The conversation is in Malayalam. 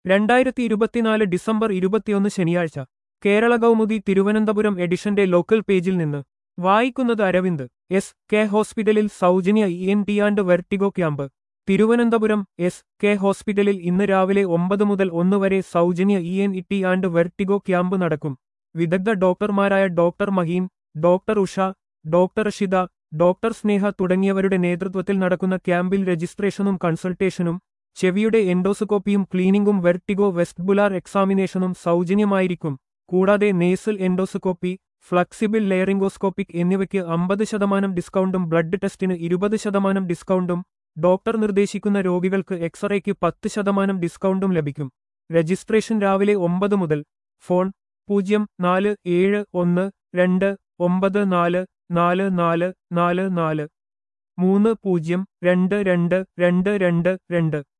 രണ്ടായിരത്തി ഇരുപത്തിനാല് ഡിസംബർ ഇരുപത്തിയൊന്ന് ശനിയാഴ്ച കേരള കൗമുദി തിരുവനന്തപുരം എഡിഷന്റെ ലോക്കൽ പേജിൽ നിന്ന് വായിക്കുന്നത് അരവിന്ദ് എസ് കെ ഹോസ്പിറ്റലിൽ സൗജന്യ E N T and vertigo camp Thiruvananthapuram S K ഹോസ്പിറ്റലിൽ ഇന്ന് രാവിലെ ഒമ്പത് മുതൽ ഒന്ന് വരെ സൗജന്യ E N E T and vertigo camp നടക്കും വിദഗ്ധ ഡോക്ടർമാരായ doctor Maheen doctor Usha doctor Shitha doctor Sneha തുടങ്ങിയവരുടെ നേതൃത്വത്തിൽ നടക്കുന്ന ക്യാമ്പിൽ രജിസ്ട്രേഷനും കൺസൾട്ടേഷനും ചെവിയുടെ എൻഡോസ്കോപ്പിയും ക്ലീനിംഗും വെർട്ടിഗോ വെസ്റ്റ്ബുലാർ എക്സാമിനേഷനും സൗജന്യമായിരിക്കും കൂടാതെ നേസൽ എൻഡോസ്കോപ്പി ഫ്ലക്സിബിൾ ലെയറിംഗോസ്കോപ്പിക് എന്നിവയ്ക്ക് അമ്പത് ശതമാനം ഡിസ്കൗണ്ടും ബ്ലഡ് ടെസ്റ്റിന് ഇരുപത് ശതമാനം ഡിസ്കൗണ്ടും ഡോക്ടർ നിർദ്ദേശിക്കുന്ന രോഗികൾക്ക് എക്സ്റേക്ക് പത്ത് ശതമാനം ഡിസ്കൗണ്ടും ലഭിക്കും രജിസ്ട്രേഷൻ രാവിലെ ഒമ്പത് മുതൽ ഫോൺ പൂജ്യം നാല് ഏഴ് ഒന്ന് രണ്ട് ഒമ്പത് നാല് നാല് നാല് നാല് നാല് മൂന്ന് പൂജ്യം രണ്ട് രണ്ട് രണ്ട് രണ്ട് രണ്ട്